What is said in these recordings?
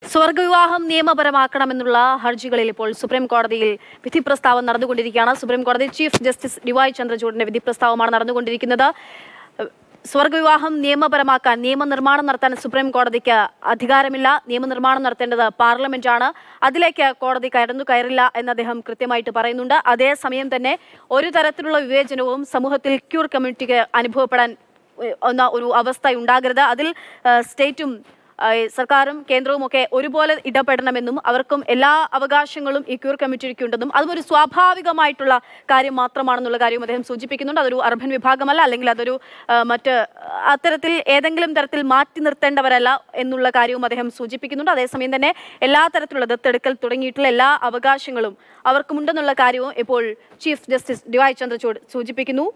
സ്വർഗവിവാഹം നിയമപരമാക്കണമെന്നുള്ള ഹർജികളിൽ ഇപ്പോൾ സുപ്രീം കോടതിയിൽ വിധി പ്രസ്താവം നടന്നുകൊണ്ടിരിക്കുകയാണ് സുപ്രീം കോടതി ചീഫ് ജസ്റ്റിസ് ഡിവൈ ചന്ദ്രചൂഡിന്റെ വിധി പ്രസ്താവമാണ് നടന്നുകൊണ്ടിരിക്കുന്നത് സ്വർഗവിവാഹം നിയമപരമാക്കാൻ നിയമനിർമ്മാണം നടത്താൻ സുപ്രീം കോടതിക്ക് അധികാരമില്ല നിയമനിർമ്മാണം നടത്തേണ്ടത് പാർലമെന്റാണ് അതിലേക്ക് കോടതി കയറുന്നു കയറില്ല എന്ന് അദ്ദേഹം കൃത്യമായിട്ട് പറയുന്നുണ്ട് അതേസമയം തന്നെ ഒരു തരത്തിലുള്ള വിവേചനവും സമൂഹത്തിൽ ക്യൂർ കമ്മ്യൂണിറ്റിക്ക് അനുഭവപ്പെടാൻ ഏഹ്, എന്ന ഒരു അവസ്ഥ ഉണ്ടാകരുത് അതിൽ ഏഹ്, സ്റ്റേറ്റും ഏഹ്, സർക്കാരും കേന്ദ്രവും ഒക്കെ ഒരുപോലെ ഇടപെടണമെന്നും അവർക്കും എല്ലാ അവകാശങ്ങളും ഈ ക്യൂർ കമ്മിറ്റിക്ക് ഉണ്ടെന്നും അതും ഒരു സ്വാഭാവികമായിട്ടുള്ള കാര്യം മാത്രമാണെന്നുള്ള കാര്യവും അദ്ദേഹം സൂചിപ്പിക്കുന്നുണ്ട് അതൊരു അർബൻ വിഭാഗമല്ല അല്ലെങ്കിൽ അതൊരു ഏഹ്, മറ്റ് അത്തരത്തിൽ ഏതെങ്കിലും തരത്തിൽ മാറ്റി നിർത്തേണ്ടവരല്ല എന്നുള്ള കാര്യവും അദ്ദേഹം സൂചിപ്പിക്കുന്നുണ്ട് അതേസമയം തന്നെ എല്ലാ തരത്തിലുള്ള ദത്തെടുക്കൽ തുടങ്ങിയിട്ടുള്ള എല്ലാ അവകാശങ്ങളും അവർക്കുമുണ്ടെന്നുള്ള കാര്യവും ഇപ്പോൾ ചീഫ് ജസ്റ്റിസ് ഡിവൈ ചന്ദ്രചൂഡ് സൂചിപ്പിക്കുന്നു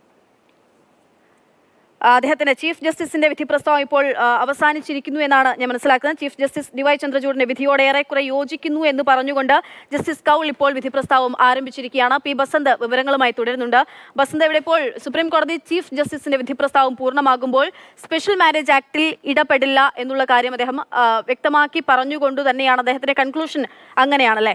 ആ, അദ്ദേഹത്തിന്റെ ചീഫ് ജസ്റ്റിസിന്റെ വിധി പ്രസ്താവം ഇപ്പോൾ ആ, അവസാനിച്ചിരിക്കുന്നു എന്നാണ് ഞാൻ മനസ്സിലാക്കുന്നത് ചീഫ് ജസ്റ്റിസ് ഡിവൈ ചന്ദ്രചൂഡിന്റെ വിധിയോട് ഏറെക്കുറെ യോജിക്കുന്നു എന്ന് പറഞ്ഞുകൊണ്ട് ജസ്റ്റിസ് കൗൾ ഇപ്പോൾ വിധി പ്രസ്താവം ആരംഭിച്ചിരിക്കുകയാണ് പി ബസന്ത് വിവരങ്ങളുമായി തുടരുന്നുണ്ട് ബസന്ത് ഇവിടെ ഇപ്പോൾ സുപ്രീം കോടതി ചീഫ് ജസ്റ്റിസിന്റെ വിധി പ്രസ്താവം പൂർണ്ണമാകുമ്പോൾ സ്പെഷ്യൽ മാരേജ് ആക്ടിൽ ഇടപെടില്ല എന്നുള്ള കാര്യം അദ്ദേഹം ആ, വ്യക്തമാക്കി പറഞ്ഞുകൊണ്ട് തന്നെയാണ് അദ്ദേഹത്തിന്റെ കൺക്ലൂഷൻ അങ്ങനെയാണല്ലേ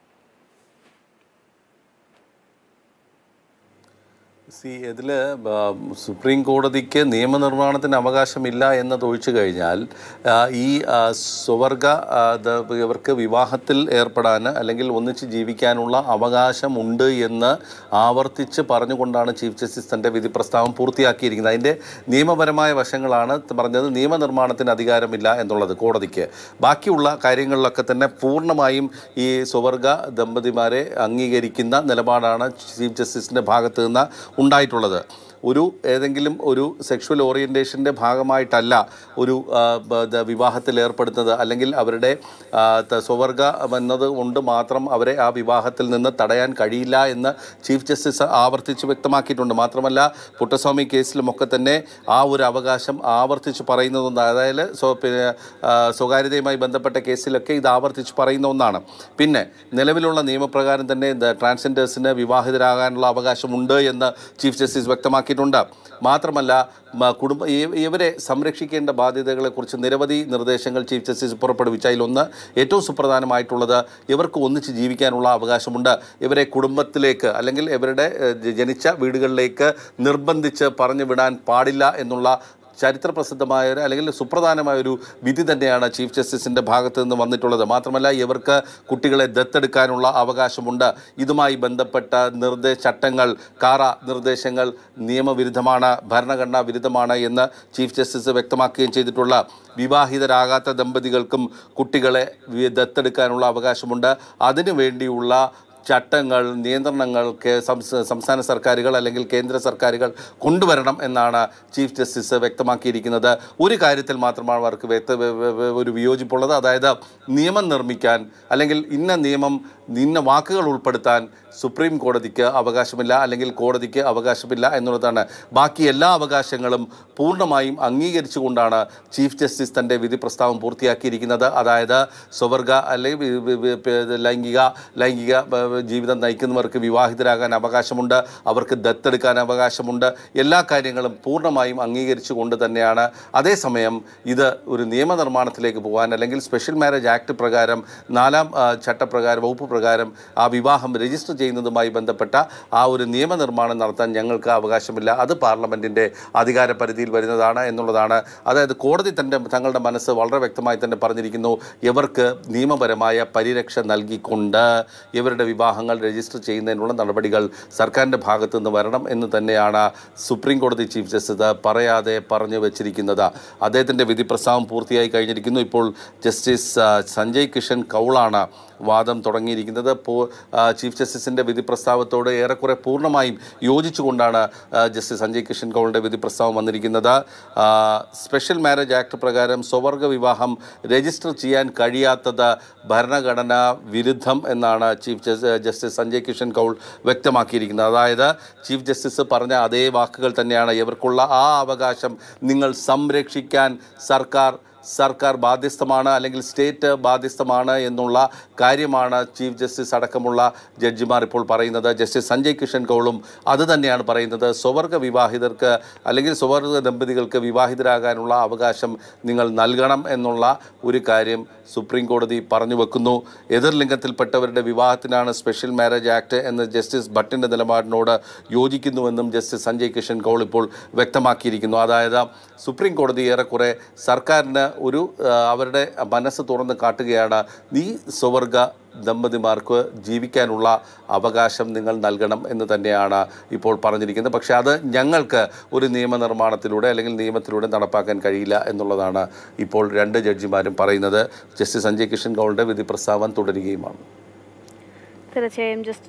സി ഇതിൽ സുപ്രീം കോടതിക്ക് നിയമനിർമ്മാണത്തിന് അവകാശമില്ല എന്നത് ഒഴിച്ചു കഴിഞ്ഞാൽ ആ, ഈ ആ, സ്വവർഗ ആ, ദ- ഇവർക്ക് വിവാഹത്തിൽ ഏർപ്പെടാൻ അല്ലെങ്കിൽ ഒന്നിച്ച് ജീവിക്കാനുള്ള അവകാശമുണ്ട് എന്ന് ആവർത്തിച്ച് പറഞ്ഞുകൊണ്ടാണ് ചീഫ് ജസ്റ്റിസ് തൻ്റെ വിധി പ്രസ്താവം പൂർത്തിയാക്കിയിരിക്കുന്നത് അതിൻ്റെ നിയമപരമായ വശങ്ങളാണ് പറഞ്ഞത് നിയമനിർമ്മാണത്തിന് അധികാരമില്ല എന്നുള്ളത് കോടതിക്ക് ബാക്കിയുള്ള കാര്യങ്ങളിലൊക്കെ തന്നെ പൂർണ്ണമായും ഈ സ്വവർഗ ദമ്പതിമാരെ അംഗീകരിക്കുന്ന നിലപാടാണ് ചീഫ് ജസ്റ്റിസിൻ്റെ ഭാഗത്ത് നിന്ന് ഉണ്ടായിട്ടുള്ളത് ഒരു ഏതെങ്കിലും ഒരു സെക്ഷുവൽ ഓറിയൻറ്റേഷൻ്റെ ഭാഗമായിട്ടല്ല ഒരു ആ, ബ- ദ- വിവാഹത്തിൽ ഏർപ്പെടുന്നത് അല്ലെങ്കിൽ അവരുടെ ആ, ത- സ്വവർഗ എന്നത് കൊണ്ട് മാത്രം അവരെ ആ വിവാഹത്തിൽ നിന്ന് തടയാൻ കഴിയില്ല എന്ന് ചീഫ് ജസ്റ്റിസ് ആവർത്തിച്ച് വ്യക്തമാക്കിയിട്ടുണ്ട് മാത്രമല്ല പുട്ടസ്വാമി കേസിലുമൊക്കെ തന്നെ ആ ഒരു അവകാശം ആവർത്തിച്ച് പറയുന്നതുണ്ട് അതായത് സ്വ പിന്നെ, ആ, സ്വകാര്യതയുമായി ബന്ധപ്പെട്ട കേസിലൊക്കെ ഇത് ആവർത്തിച്ച് പറയുന്ന ഒന്നാണ് പിന്നെ നിലവിലുള്ള നിയമപ്രകാരം തന്നെ ട്രാൻസ്ജെൻഡേഴ്സിന് വിവാഹിതരാകാനുള്ള അവകാശമുണ്ട് എന്ന് ചീഫ് ജസ്റ്റിസ് വ്യക്തമാക്കിയിട്ടുണ്ട് മാത്രമല്ല മ- കുടുംബ ഈ- ഇവരെ സംരക്ഷിക്കേണ്ട ബാധ്യതകളെക്കുറിച്ച് നിരവധി നിർദ്ദേശങ്ങൾ ചീഫ് ജസ്റ്റിസ് പുറപ്പെടുവിച്ചു അതിലൊന്ന് ഏറ്റവും സുപ്രധാനമായിട്ടുള്ളത് ഇവർക്ക് ഒന്നിച്ച് ജീവിക്കാനുള്ള അവകാശമുണ്ട് ഇവരെ കുടുംബത്തിലേക്ക് അല്ലെങ്കിൽ ഇവരുടെ ഏഹ്, ജനിച്ച വീടുകളിലേക്ക് നിർബന്ധിച്ച് പറഞ്ഞു വിടാൻ പാടില്ല എന്നുള്ള ചരിത്ര പ്രസിദ്ധമായ ഒരു അല്ലെങ്കിൽ സുപ്രധാനമായ ഒരു വിധി തന്നെയാണ് ചീഫ് ജസ്റ്റിസിൻ്റെ ഭാഗത്ത് നിന്ന് വന്നിട്ടുള്ളത് മാത്രമല്ല ഇവർക്ക് കുട്ടികളെ ദത്തെടുക്കാനുള്ള അവകാശമുണ്ട് ഇതുമായി ബന്ധപ്പെട്ട നിർദ്ദേശ ചട്ടങ്ങൾ കാറ നിർദ്ദേശങ്ങൾ നിയമവിരുദ്ധമാണ് ഭരണഘടനാ വിരുദ്ധമാണ് എന്ന് ചീഫ് ജസ്റ്റിസ് വ്യക്തമാക്കുകയും ചെയ്തിട്ടുള്ള വിവാഹിതരാകാത്ത ദമ്പതികൾക്കും കുട്ടികളെ വി- ദത്തെടുക്കാനുള്ള അവകാശമുണ്ട് അതിനു വേണ്ടിയുള്ള ചട്ടങ്ങൾ നിയന്ത്രണങ്ങൾ കേ- സംസ്ഥ- സംസ്ഥാന സർക്കാരുകൾ അല്ലെങ്കിൽ കേന്ദ്ര സർക്കാരുകൾ കൊണ്ടുവരണം എന്നാണ് ചീഫ് ജസ്റ്റിസ് വ്യക്തമാക്കിയിരിക്കുന്നത് ഒരു കാര്യത്തിൽ മാത്രമാണ് അവർക്ക് വ്യക്ത വ- വ- വ- ഒരു വിയോജിപ്പുള്ളത് അതായത് നിയമം നിർമ്മിക്കാൻ അല്ലെങ്കിൽ ഇന്ന നിയമം ഇന്ന വാക്കുകൾ ഉൾപ്പെടുത്താൻ സുപ്രീം കോടതിക്ക് അവകാശമില്ല അല്ലെങ്കിൽ കോടതിക്ക് അവകാശമില്ല എന്നുള്ളതാണ് ബാക്കി എല്ലാ അവകാശങ്ങളും പൂർണ്ണമായും അംഗീകരിച്ചുകൊണ്ടാണ് ചീഫ് ജസ്റ്റിസ് തൻ്റെ വിധി പ്രസ്താവം പൂർത്തിയാക്കിയിരിക്കുന്നത് അതായത് സ്വവർഗ അല്ലെങ്കിൽ വി- വി- വി- പ- ലൈംഗിക ലൈംഗിക ബ- ജീവിതം നയിക്കുന്നവർക്ക് വിവാഹിതരാകാൻ അവകാശമുണ്ട് അവർക്ക് ദത്തെടുക്കാൻ അവകാശമുണ്ട് എല്ലാ കാര്യങ്ങളും പൂർണ്ണമായും അംഗീകരിച്ചുകൊണ്ട് തന്നെയാണ് അതേസമയം ഇത് ഒരു നിയമനിർമ്മാണത്തിലേക്ക് പോകാൻ അല്ലെങ്കിൽ സ്പെഷ്യൽ മാരേജ് ആക്ട് പ്രകാരം നാലാം ആ, ചട്ടപ്രകാരം വകുപ്പ് പ്രകാരം ആ വിവാഹം രജിസ്റ്റർ ചെയ്യുന്നതുമായി ബന്ധപ്പെട്ട ആ ഒരു നിയമനിർമ്മാണം നടത്താൻ ഞങ്ങൾക്ക് അവകാശമില്ല അത് പാർലമെൻറ്റിൻ്റെ അധികാര പരിധിയിൽ വരുന്നതാണ് എന്നുള്ളതാണ് അതായത് കോടതി തൻ്റെ തങ്ങളുടെ മനസ്സ് വളരെ വ്യക്തമായി തന്നെ പറഞ്ഞിരിക്കുന്നു ഇവർക്ക് നിയമപരമായ പരിരക്ഷ നൽകിക്കൊണ്ട് ഇവരുടെ വിവാഹങ്ങൾ രജിസ്റ്റർ ചെയ്യുന്നതിനുള്ള നടപടികൾ സർക്കാരിൻ്റെ ഭാഗത്തു നിന്ന് വരണം എന്ന് തന്നെയാണ് സുപ്രീം കോടതി ചീഫ് ജസ്റ്റിസ് പറയാതെ പറഞ്ഞു വെച്ചിരിക്കുന്നത് അദ്ദേഹത്തിൻ്റെ വിധി പ്രസ്താവം പൂർത്തിയായി കഴിഞ്ഞിരിക്കുന്നു ഇപ്പോൾ ജസ്റ്റിസ് ആ, സഞ്ജയ് കിഷൻ കൗളാണ് വാദം തുടങ്ങിയിരിക്കുന്നത് പോ- ആ, ചീഫ് ജസ്റ്റിസിൻ്റെ വിധി പ്രസ്താവത്തോട് ഏറെക്കുറെ പൂർണ്ണമായും യോജിച്ചുകൊണ്ടാണ് ആ, ജസ്റ്റിസ് സഞ്ജയ് കിഷൻ കൗളിൻ്റെ വിധി പ്രസ്താവം വന്നിരിക്കുന്നത് ആ, സ്പെഷ്യൽ മാരേജ് ആക്ട് പ്രകാരം സ്വവർഗ വിവാഹം രജിസ്റ്റർ ചെയ്യാൻ കഴിയാത്തത് ഭരണഘടനാ വിരുദ്ധം എന്നാണ് ചീഫ് ജസ് ജസ്റ്റിസ് സഞ്ജയ് കിഷൻ കൗൾ വ്യക്തമാക്കിയിരിക്കുന്നത് അതായത് ചീഫ് ജസ്റ്റിസ് പറഞ്ഞ അതേ വാക്കുകൾ തന്നെയാണ് ഇവർക്കുള്ള ആ അവകാശം നിങ്ങൾ സംരക്ഷിക്കാൻ സർക്കാർ സർക്കാർ ബാധ്യസ്ഥമാണ് അല്ലെങ്കിൽ സ്റ്റേറ്റ് ബാധ്യസ്ഥമാണ് എന്നുള്ള കാര്യമാണ് ചീഫ് ജസ്റ്റിസ് അടക്കമുള്ള ജഡ്ജിമാർ ഇപ്പോൾ പറയുന്നത് ജസ്റ്റിസ് സഞ്ജയ് കിഷൻ കൗളും അത് തന്നെയാണ് പറയുന്നത് സ്വവർഗ വിവാഹിതർക്ക് അല്ലെങ്കിൽ സ്വവർഗ ദമ്പതികൾക്ക് വിവാഹിതരാകാനുള്ള അവകാശം നിങ്ങൾ നൽകണം എന്നുള്ള ഒരു കാര്യം സുപ്രീം കോടതി പറഞ്ഞു വെക്കുന്നു എതിർലിംഗത്തിൽപ്പെട്ടവരുടെ വിവാഹത്തിനാണ് സ്പെഷ്യൽ മാരേജ് ആക്ട് എന്ന ജസ്റ്റിസ് ഭട്ടിൻ്റെ നിലപാടിനോട് യോജിക്കുന്നുവെന്നും ജസ്റ്റിസ് സഞ്ജയ് കിഷൻ കൗൾ ഇപ്പോൾ വ്യക്തമാക്കിയിരിക്കുന്നു അതായത് സുപ്രീം കോടതി ഏറെക്കുറെ സർക്കാരിന് ഒരു ആ, അവരുടെ മനസ്സ് തുറന്ന് കാട്ടുകയാണ് ഈ സ്വവർഗ ദമ്പതിമാർക്ക് ജീവിക്കാനുള്ള അവകാശം നിങ്ങൾ നൽകണം എന്ന് തന്നെയാണ് ഇപ്പോൾ പറഞ്ഞിരിക്കുന്നത് പക്ഷേ അത് ഞങ്ങൾക്ക് ഒരു നിയമനിർമ്മാണത്തിലൂടെ അല്ലെങ്കിൽ നിയമത്തിലൂടെ നടപ്പാക്കാൻ കഴിയില്ല എന്നുള്ളതാണ് ഇപ്പോൾ രണ്ട് ജഡ്ജിമാരും പറയുന്നത് ജസ്റ്റിസ് സഞ്ജയ് കിഷൻ കൗളിൻ്റെ വിധി പ്രസ്താവം തുടരുകയുമാണ് തീർച്ചയായും ജസ്റ്റ്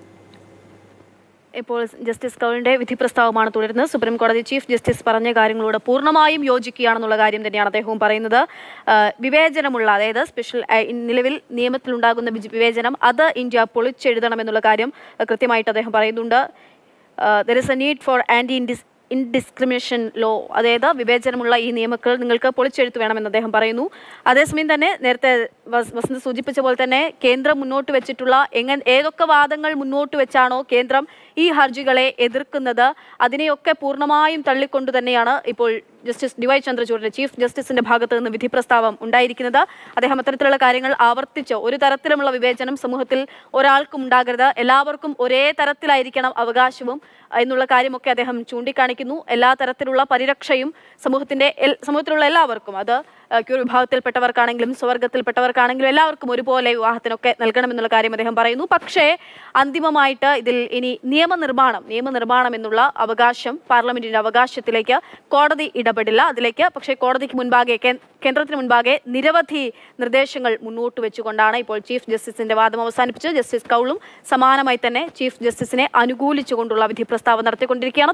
ഇപ്പോൾ ജസ്റ്റിസ് കൗളിന്റെ വിധി പ്രസ്താവമാണ് തുടരുന്നത് സുപ്രീം കോടതി ചീഫ് ജസ്റ്റിസ് പറഞ്ഞ കാര്യങ്ങളോട് പൂർണ്ണമായും യോജിക്കുകയാണെന്നുള്ള കാര്യം തന്നെയാണ് അദ്ദേഹവും പറയുന്നത് ആ, വിവേചനമുള്ള അതായത് സ്പെഷ്യൽ ആ, ഇൻ- നിലവിൽ നിയമത്തിലുണ്ടാകുന്ന വിജ- വിവേചനം അത് ഇന്ത്യ പൊളിച്ചെഴുതണമെന്നുള്ള കാര്യം ആ, കൃത്യമായിട്ട് അദ്ദേഹം പറയുന്നുണ്ട് there is a need for anti ഇൻഡിസ് ഇൻഡിസ്ക്രിമിനേഷൻ ലോ അതായത് വിവേചനമുള്ള ഈ നിയമങ്ങൾ നിങ്ങൾക്ക് പൊളിച്ചെഴുത്ത് വേണമെന്ന് അദ്ദേഹം പറയുന്നു അതേസമയം തന്നെ നേരത്തെ വസ്- വസന്ത് സൂചിപ്പിച്ച പോലെ തന്നെ കേന്ദ്രം മുന്നോട്ട് വെച്ചിട്ടുള്ള എങ്ങനെ ഏതൊക്കെ വാദങ്ങൾ മുന്നോട്ട് വെച്ചാണോ കേന്ദ്രം ഈ ഹർജികളെ എതിർക്കുന്നത് അതിനെയൊക്കെ പൂർണ്ണമായും തള്ളിക്കൊണ്ട് തന്നെയാണ് ഇപ്പോൾ ജസ്റ്റിസ് ഡി വൈ ചന്ദ്രചൂഡിന്റെ ചീഫ് ജസ്റ്റിസിന്റെ ഭാഗത്ത് നിന്ന് വിധി പ്രസ്താവം ഉണ്ടായിരിക്കുന്നത് അദ്ദേഹം അത്തരത്തിലുള്ള കാര്യങ്ങൾ ആവർത്തിച്ച് ഒരു തരത്തിലുമുള്ള വിവേചനം സമൂഹത്തിൽ ഒരാൾക്കും ഉണ്ടാകരുത് എല്ലാവർക്കും ഒരേ തരത്തിലായിരിക്കണം അവകാശവും എന്നുള്ള കാര്യമൊക്കെ അദ്ദേഹം ചൂണ്ടിക്കാണിക്കുന്നു എല്ലാ തരത്തിലുള്ള പരിരക്ഷയും സമൂഹത്തിന്റെ എൽ- സമൂഹത്തിലുള്ള എല്ലാവർക്കും അത് ഏഹ്, ക്യൂർ വിഭാഗത്തിൽപ്പെട്ടവർക്കാണെങ്കിലും സ്വവർഗത്തിൽപ്പെട്ടവർക്കാണെങ്കിലും എല്ലാവർക്കും ഒരുപോലെ വിവാഹത്തിനൊക്കെ നൽകണമെന്നുള്ള കാര്യം അദ്ദേഹം പറയുന്നു പക്ഷേ അന്തിമമായിട്ട് ഇതിൽ ഇനി നിയമനിർമ്മാണം നിയമനിർമ്മാണം എന്നുള്ള അവകാശം പാർലമെന്റിന്റെ അവകാശത്തിലേക്ക് കോടതി ഇടപെടില്ല അതിലേക്ക് പക്ഷേ കോടതിക്ക് മുൻപാകെ കേ- കേന്ദ്രത്തിന് മുൻപാകെ നിരവധി നിർദ്ദേശങ്ങൾ മുന്നോട്ട് വെച്ചുകൊണ്ടാണ് ഇപ്പോൾ ചീഫ് ജസ്റ്റിസിന്റെ വാദം അവസാനിപ്പിച്ച് ജസ്റ്റിസ് കൗളും സമാനമായി തന്നെ ചീഫ് ജസ്റ്റിസിനെ അനുകൂലിച്ചുകൊണ്ടുള്ള വിധി പ്രസ്താവന നടത്തിക്കൊണ്ടിരിക്കുകയാണ്